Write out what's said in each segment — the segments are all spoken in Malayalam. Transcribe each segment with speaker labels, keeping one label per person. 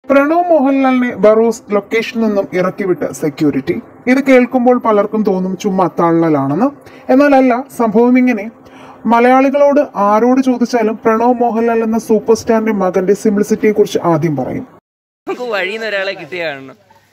Speaker 1: പ്രണവ് മോഹൻലാലിനെ ബറോസ് ലൊക്കേഷനിൽ നിന്നും ഇറക്കിവിട്ട് സെക്യൂരിറ്റി ഇത് കേൾക്കുമ്പോൾ പലർക്കും തോന്നും ചുമ്മാ തള്ളലാണെന്ന് എന്നാലല്ല സംഭവം ഇങ്ങനെ മലയാളികളോട് ആരോട് ചോദിച്ചാലും പ്രണവ് മോഹൻലാൽ എന്ന സൂപ്പർ സ്റ്റാറിന്റെ മകന്റെ സിംപ്ലിസിറ്റിയെ കുറിച്ച് ആദ്യം പറയും
Speaker 2: നമുക്ക് വഴിയിൽ നിന്ന് ഒരാളെ കിട്ടിയ കാണണം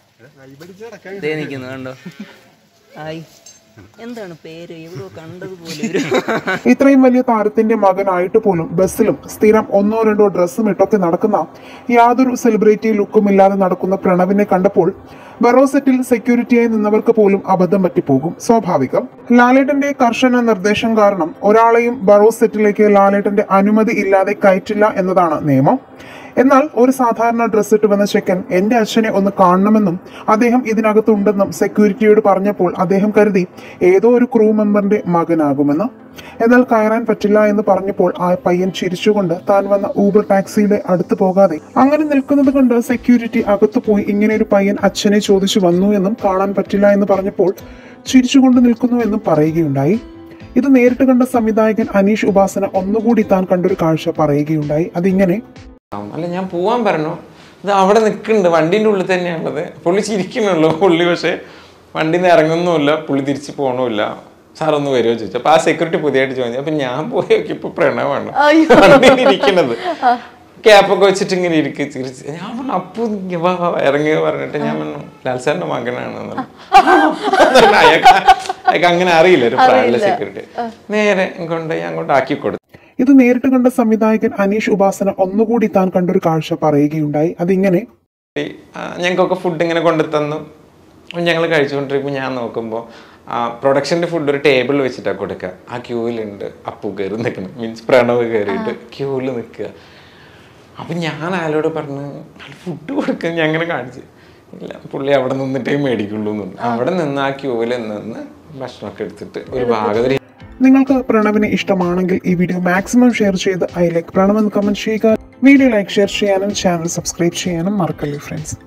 Speaker 2: ദേ നിൽക്കുന്നു കണ്ടോ ഹായ് എന്താണ് പേര് എവിടെയോ കണ്ടതുപോലെ ഒരു
Speaker 1: ഇത്രയും വലിയ താരത്തിന്റെ മകനായിട്ട് പോലും ബസ്സിലും സ്ഥിരം ഒന്നോ രണ്ടോ ഡ്രസ്സും ഇട്ടൊക്കെ നടക്കുന്ന യാതൊരു സെലിബ്രിറ്റി ലുക്കും ഇല്ലാതെ നടക്കുന്ന പ്രണവിനെ കണ്ടപ്പോൾ ബറോ സെറ്റിൽ സെക്യൂരിറ്റിയായി നിന്നവർക്ക് പോലും അബദ്ധം പറ്റിപ്പോകും സ്വാഭാവികം ലാലേട്ടന്റെ കർശന നിർദ്ദേശം കാരണം ഒരാളെയും ബറോ സെറ്റിലേക്ക് ലാലേട്ടന്റെ അനുമതി ഇല്ലാതെ കയറ്റില്ല എന്നതാണ് നിയമം എന്നാൽ ഒരു സാധാരണ ഡ്രസ് ഇട്ട് വന്ന ചെക്കൻ എന്റെ അച്ഛനെ ഒന്ന് കാണണമെന്നും അദ്ദേഹം ഇതിനകത്തുണ്ടെന്നും സെക്യൂരിറ്റിയോട് പറഞ്ഞപ്പോൾ അദ്ദേഹം കരുതി ഏതോ ഒരു ക്രൂ മെമ്പറിന്റെ മകനാകുമെന്ന് എന്നാൽ കയറാൻ പറ്റില്ല എന്ന് പറഞ്ഞപ്പോൾ ആ പയ്യൻ ചിരിച്ചുകൊണ്ട് താൻ വന്ന ഊബർ ടാക്സിയുടെ അടുത്ത് പോകാതെ അങ്ങനെ നിൽക്കുന്നത് കണ്ട് സെക്യൂരിറ്റി അകത്തു പോയി ഇങ്ങനെ ഒരു പയ്യൻ അച്ഛനെ ചോദിച്ചു വന്നു എന്നും കാണാൻ പറ്റില്ല എന്ന് പറഞ്ഞപ്പോൾ ചിരിച്ചുകൊണ്ട് നിൽക്കുന്നു എന്നും പറയുകയുണ്ടായി ഇത് നേരിട്ട് കണ്ട സംവിധായകൻ അനീഷ് ഉപാസന ഒന്നുകൂടി താൻ കണ്ടൊരു കാഴ്ച പറയുകയുണ്ടായി അതിങ്ങനെ
Speaker 3: ആവും. അല്ല ഞാൻ പോവാൻ പറഞ്ഞു ഇത് അവിടെ നിൽക്കുന്നുണ്ട് വണ്ടീൻ്റെ ഉള്ളിൽ തന്നെയാണുള്ളത് പുള്ളി ചിരിക്കുന്നുള്ളൂ പുള്ളി പക്ഷേ വണ്ടിയിൽ നിന്ന് ഇറങ്ങുന്നുമില്ല പുള്ളി തിരിച്ച് പോകണമില്ല സാർ ഒന്ന് വരുമോ ചോദിച്ചു അപ്പൊ ആ സെക്യൂരിറ്റി പുതിയതായിട്ട് ചോദിച്ചു അപ്പൊ ഞാൻ പോയി നോക്കിയപ്പോ പ്രണവാണ് വണ്ടിയിൽ ഇരിക്കുന്നത് ക്യാപ്പൊക്കെ വെച്ചിട്ട് ഇങ്ങനെ ഇരിക്കും ചിരിച്ച് ഞാൻ പറഞ്ഞു അപ്പു ഇങ്ങ് വാ വാ, ഇറങ്ങി പറഞ്ഞിട്ട് ഞാൻ പറഞ്ഞു ലാൽ സാറിന്റെ മകനാണ് അയാൾക്ക് അയാൾക്ക് അങ്ങനെ അറിയില്ല ഒരു പ്രായമുള്ള സെക്യൂരിറ്റി നേരെ കൊണ്ടുപോയി അങ്ങോട്ട് ആക്കി കൊടുത്തു
Speaker 1: ഇത് നേരിട്ട് കണ്ട സംവിധായകൻ അനീഷ് ഉപാസന ഒന്നുകൂടി താൻ കണ്ടൊരു കാഴ്ച പറയുകയുണ്ടായി അതിങ്ങനെ
Speaker 3: ഈ, ആ, ഞങ്ങൾക്കൊക്കെ ഫുഡ് ഇങ്ങനെ കൊണ്ടു തന്നു ഞങ്ങൾ കഴിച്ചുകൊണ്ടിരിക്കുമ്പോൾ ഞാൻ നോക്കുമ്പോൾ പ്രൊഡക്ഷൻ്റെ ഫുഡ് ഒരു ടേബിളിൽ വെച്ചിട്ടാണ് കൊടുക്കുക ആ ക്യൂവിലുണ്ട് അപ്പു കയറി നിൽക്കണം മീൻസ് പ്രണവ് കയറിയിട്ട് ക്യൂവിൽ നിൽക്കുക അപ്പം ഞാൻ അയാളോട് പറഞ്ഞു ഫുഡ് കൊടുക്കുക ഞാൻ അങ്ങനെ കാണിച്ചു ഇല്ല പുള്ളി അവിടെ നിന്നിട്ടേ മേടിക്കുള്ളൂ എന്ന് പറഞ്ഞു. അവിടെ നിന്ന് ആ ക്യൂവിൽ നിന്ന് ഭക്ഷണമൊക്കെ എടുത്തിട്ട് ഒരു ഭാഗത്ത്
Speaker 1: നിങ്ങൾക്ക് പ്രണവിനെ ഇഷ്ടമാണെങ്കിൽ ഈ വീഡിയോ മാക്സിമം ഷെയർ ചെയ്ത് ഐ ലൈക്ക് പ്രണവ് എന്ന് കമന്റ് ചെയ്യുക വീഡിയോ ലൈക്ക് ഷെയർ ചെയ്യാനും ചാനൽ സബ്സ്ക്രൈബ് ചെയ്യാനും മറക്കല്ലേ ഫ്രണ്ട്സ്